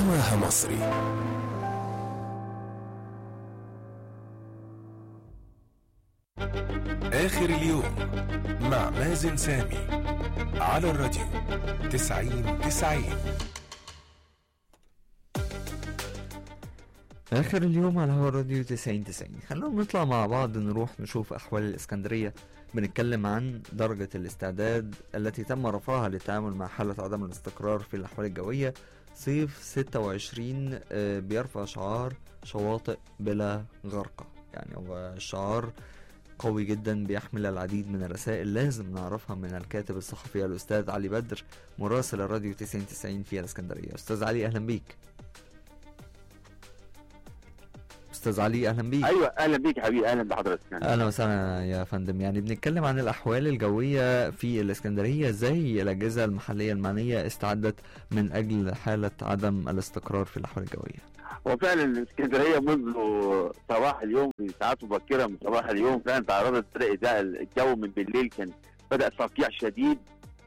هواها مصري آخر اليوم مع مازن سامي على الراديو تسعين تسعين آخر اليوم على هوا راديو 90 90 خلونا نطلع مع بعض نروح نشوف أحوال الإسكندرية بنتكلم عن درجة الاستعداد التي تم رفعها للتعامل مع حالة عدم الاستقرار في الأحوال الجوية صيف 26 آه، بيرفع شعار شواطئ بلا غرقة يعني هو شعار قوي جدا بيحمل العديد من الرسائل لازم نعرفها من الكاتب الصحفي الأستاذ علي بدر مراسل الراديو 90 90 في الإسكندرية أستاذ علي أهلا بيك أستاذ علي أهلا بيك ايوه اهلا بيك يا حبيبي اهلا بحضرتك يعني. اهلا وسهلا يا فندم يعني بنتكلم عن الاحوال الجويه في الاسكندريه ازاي الاجهزه المحليه المعنيه استعدت من اجل حاله عدم الاستقرار في الاحوال الجويه هو فعلا الاسكندريه منذ صباح اليوم في ساعات مبكره من صباح اليوم فعلا تعرضت فرق ده الجو من بالليل كان بدا صقيع شديد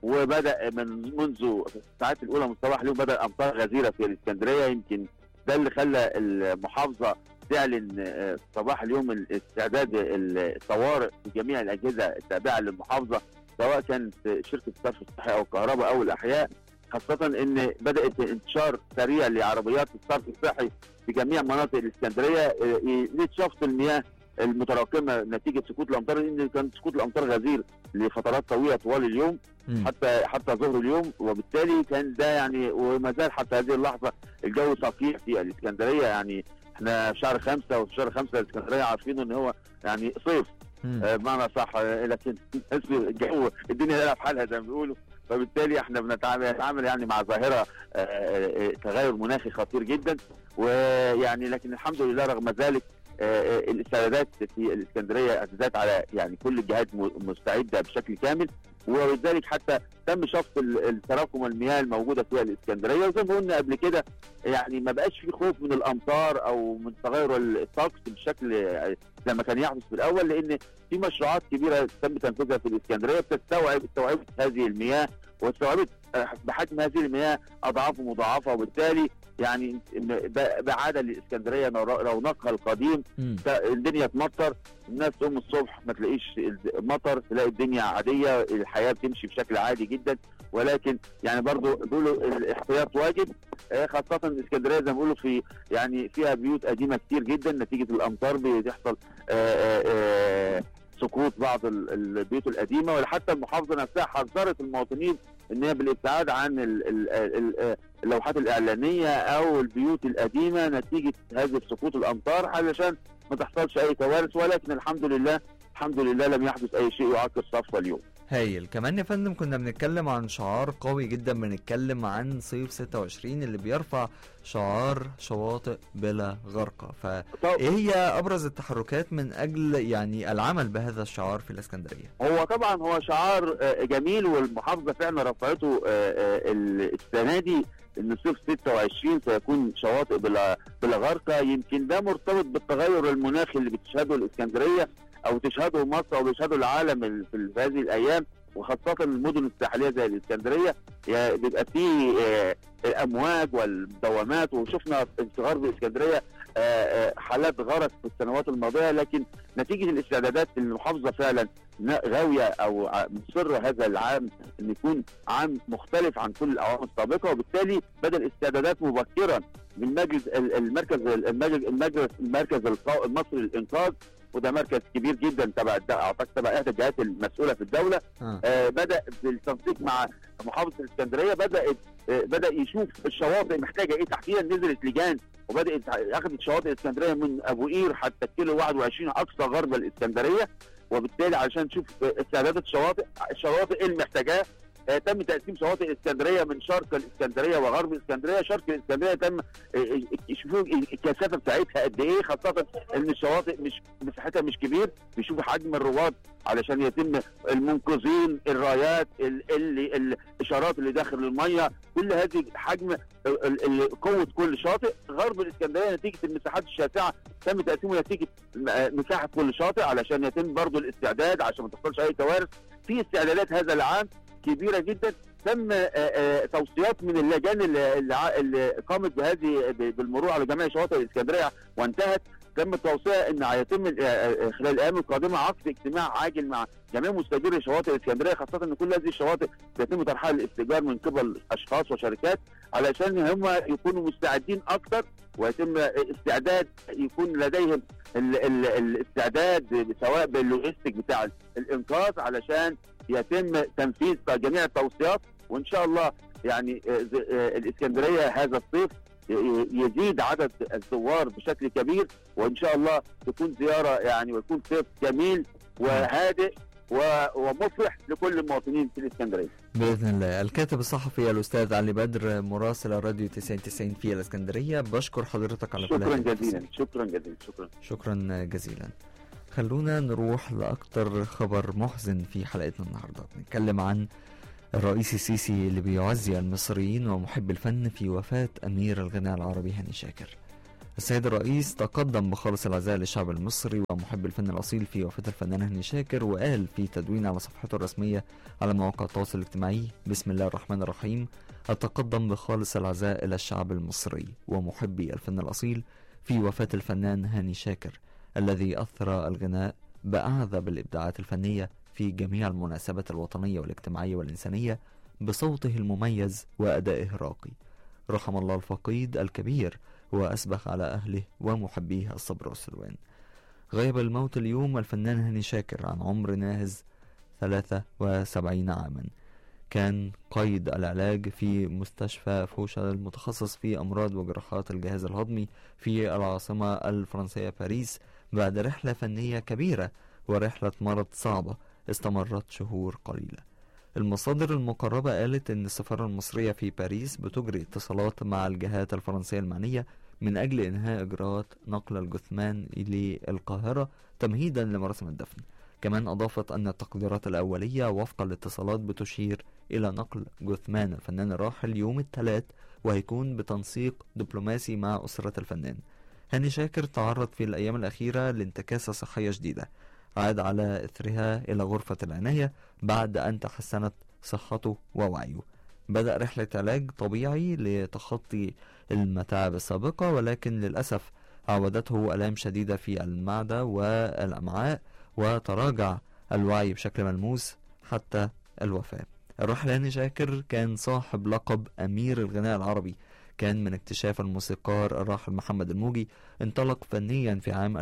وبدا من منذ الساعات الاولى من صباح اليوم بدا امطار غزيره في الاسكندريه يمكن ده اللي خلى المحافظه تعلن آه، صباح اليوم الاستعداد الطوارئ في جميع الاجهزه التابعه للمحافظه سواء كانت شركه الصرف الصحي او الكهرباء او الاحياء خاصه ان بدات انتشار سريع لعربيات الصرف الصحي في جميع مناطق الاسكندريه آه، لشفط المياه المتراكمه نتيجه سقوط الامطار لان كان سقوط الامطار غزير لفترات طويله طوال اليوم مم. حتى حتى ظهر اليوم وبالتالي كان ده يعني وما زال حتى هذه اللحظه الجو صقيع في الاسكندريه يعني احنا في شهر خمسه وفي شهر خمسه الاسكندريه عارفين ان هو يعني صيف مم. آه، بمعنى صح آه، لكن الجو الدنيا لا في حالها زي ما بيقولوا فبالتالي احنا بنتعامل بنتعامل يعني مع ظاهره آه، آه، تغير مناخي خطير جدا ويعني لكن الحمد لله رغم ذلك آه، آه، الاستعدادات في الاسكندريه اعتدت على يعني كل الجهات م- مستعده بشكل كامل ولذلك حتى تم شفط ال- التراكم المياه الموجوده في الاسكندريه وزي ما قلنا قبل كده يعني ما بقاش في خوف من الامطار او من تغير الطقس بشكل آه، زي ما كان يحدث في الاول لان في مشروعات كبيره تم تنفيذها في الاسكندريه بتستوعب استوعبت هذه المياه واستوعبت آه، بحجم هذه المياه اضعاف مضاعفه وبالتالي يعني ب- بعاد للاسكندريه نر- رونقها القديم مم. الدنيا تمطر الناس تقوم الصبح ما تلاقيش مطر تلاقي الدنيا عاديه الحياه بتمشي بشكل عادي جدا ولكن يعني برضو بيقولوا الاحتياط واجب آه، خاصه الاسكندريه زي ما بيقولوا في يعني فيها بيوت قديمه كتير جدا نتيجه الامطار بتحصل آه، آه، آه، سقوط بعض ال- البيوت القديمه وحتى المحافظه نفسها حذرت المواطنين ان هي بالابتعاد عن ال- ال- ال- ال- اللوحات الاعلانيه او البيوت القديمه نتيجه هذه سقوط الامطار علشان ما تحصلش اي كوارث ولكن الحمد لله الحمد لله لم يحدث اي شيء يعكر صفوه اليوم هايل كمان يا فندم كنا بنتكلم عن شعار قوي جدا بنتكلم عن صيف 26 اللي بيرفع شعار شواطئ بلا غرقة فايه هي ابرز التحركات من اجل يعني العمل بهذا الشعار في الاسكندرية هو طبعا هو شعار آه، جميل والمحافظه فعلا رفعته آه، آه، ال- السنه دي ان صيف 26 سيكون شواطئ بلا بلا غرقه يمكن ده مرتبط بالتغير المناخي اللي بتشهده الاسكندريه او تشهده مصر او بيشهده العالم ال- في في هذه الايام وخاصه المدن الساحليه زي الاسكندريه يعني بيبقى فيه آه، الامواج والدوامات وشفنا انصهار بالاسكندريه آه، آه، حالات غرق في السنوات الماضيه لكن نتيجه الاستعدادات المحافظه فعلا ن- غاويه او ع- مصره هذا العام ان يكون عام مختلف عن كل الاعوام السابقه وبالتالي بدا الاستعدادات مبكرا من مجلس ال- المركز المجلس المجلس المركز القا- المصري للانقاذ وده مركز كبير جدا تبع الد- اعتقد تبع احدى الجهات المسؤوله في الدوله آه. آه بدا بالتنسيق مع محافظه الاسكندريه بدات آه بدا يشوف الشواطئ محتاجه ايه تحديدا نزلت لجان وبدات اخذت شواطئ الاسكندريه من ابو قير حتى الكيلو 21 اقصى غرب الاسكندريه وبالتالي علشان نشوف آه، استعدادات الشواطئ الشواطئ ايه اللي محتاجاه آه، تم تقسيم شواطئ الاسكندريه من شرق الاسكندريه وغرب الاسكندريه شرق الاسكندريه تم آه، آه، يشوفوا الكثافه بتاعتها قد ايه خاصه ان الشواطئ مش مساحتها مش كبير بيشوفوا حجم الرواد علشان يتم المنقذين الرايات ال- ال- الاشارات اللي داخل الميه كل هذه حجم ال- ال- قوه كل شاطئ غرب الاسكندريه نتيجه المساحات الشاسعه تم تقسيمه نتيجه م- مساحه كل شاطئ علشان يتم برضو الاستعداد عشان ما تحصلش اي كوارث في استعدادات هذا العام كبيره جدا تم آه، آه، توصيات من اللجان اللي, اللي ع- اللي قامت بهذه ب- بالمرور على جميع شواطئ الاسكندريه وانتهت تم التوصيه ان هيتم ال- آه، آه، خلال الايام القادمه عقد اجتماع عاجل مع جميع مستاجري شواطئ الاسكندريه خاصه ان كل هذه الشواطئ بيتم طرحها للاستئجار من قبل اشخاص وشركات علشان هم يكونوا مستعدين اكثر ويتم استعداد يكون لديهم ال ال الاستعداد سواء باللوجيستيك بتاع الانقاذ علشان يتم تنفيذ جميع التوصيات وان شاء الله يعني آه، ز- آه، الاسكندريه هذا الصيف ي- ي- يزيد عدد الزوار بشكل كبير وان شاء الله تكون زياره يعني ويكون صيف جميل وهادئ و- ومفرح لكل المواطنين في الاسكندريه. باذن الله الكاتب الصحفي الاستاذ علي بدر مراسل الراديو 9090 في الاسكندريه بشكر حضرتك على كل شكرا هذه جزيلا التفاصيل. شكرا جزيلا شكرا. شكرا جزيلا خلونا نروح لاكتر خبر محزن في حلقتنا النهارده نتكلم عن الرئيس السيسي اللي بيعزي المصريين ومحب الفن في وفاة أمير الغناء العربي هاني شاكر السيد الرئيس تقدم بخالص العزاء للشعب المصري ومحب الفن الأصيل في وفاة الفنان هاني شاكر وقال في تدوين على صفحته الرسمية على مواقع التواصل الاجتماعي بسم الله الرحمن الرحيم أتقدم بخالص العزاء إلى الشعب المصري ومحبي الفن الأصيل في وفاة الفنان هاني شاكر الذي أثرى الغناء بأعذب الإبداعات الفنية في جميع المناسبات الوطنية والاجتماعية والإنسانية بصوته المميز وأدائه الراقي رحم الله الفقيد الكبير وأسبغ على أهله ومحبيه الصبر والسلوان غيب الموت اليوم الفنان هاني شاكر عن عمر ناهز 73 عاما كان قيد العلاج في مستشفى فوشا المتخصص في أمراض وجراحات الجهاز الهضمي في العاصمة الفرنسية باريس بعد رحلة فنية كبيرة ورحلة مرض صعبة استمرت شهور قليلة المصادر المقربة قالت إن السفارة المصرية في باريس بتجري اتصالات مع الجهات الفرنسية المعنية من أجل إنهاء إجراءات نقل الجثمان إلى القاهرة تمهيدا لمراسم الدفن كمان أضافت أن التقديرات الأولية وفق الاتصالات بتشير إلى نقل جثمان الفنان الراحل يوم الثلاث وهيكون بتنسيق دبلوماسي مع أسرة الفنان هاني شاكر تعرض في الأيام الأخيرة لانتكاسة صحية شديدة عاد على إثرها إلى غرفة العناية بعد أن تحسنت صحته ووعيه بدأ رحلة علاج طبيعي لتخطي المتاعب السابقة ولكن للأسف عودته آلام شديدة في المعدة والأمعاء وتراجع الوعي بشكل ملموس حتى الوفاة الراحل هاني شاكر كان صاحب لقب أمير الغناء العربي كان من اكتشاف الموسيقار الراحل محمد الموجي انطلق فنيا في عام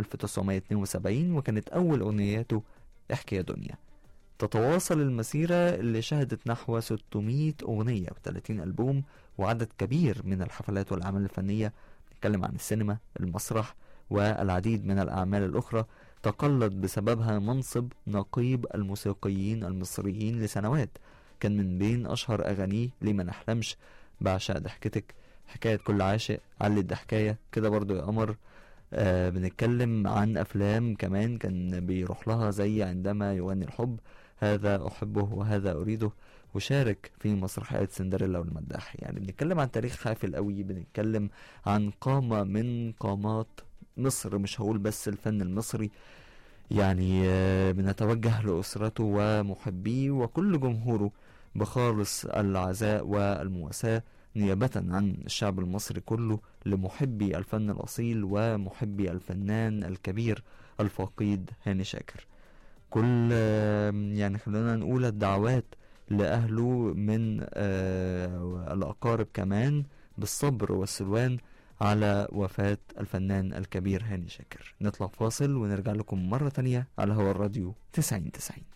1972 وكانت أول أغنياته احكي يا دنيا تتواصل المسيرة اللي شهدت نحو 600 أغنية و30 ألبوم وعدد كبير من الحفلات والأعمال الفنية نتكلم عن السينما المسرح والعديد من الأعمال الأخرى تقلد بسببها منصب نقيب الموسيقيين المصريين لسنوات كان من بين أشهر أغانيه ليه ما نحلمش بعشق ضحكتك حكاية كل عاشق علي الضحكاية كده برضو يا قمر آه بنتكلم عن أفلام كمان كان بيروح لها زي عندما يغني الحب هذا أحبه وهذا أريده وشارك في مسرحية سندريلا والمداح يعني بنتكلم عن تاريخ حافل قوي بنتكلم عن قامة من قامات مصر مش هقول بس الفن المصري يعني آه، بنتوجه لأسرته ومحبيه وكل جمهوره بخالص العزاء والمواساة نيابة عن الشعب المصري كله لمحبي الفن الأصيل ومحبي الفنان الكبير الفقيد هاني شاكر كل آه، يعني خلينا نقول الدعوات لأهله من آه، الأقارب كمان بالصبر والسلوان على وفاة الفنان الكبير هاني شاكر نطلع فاصل ونرجع لكم مرة تانية على هوا الراديو 90 90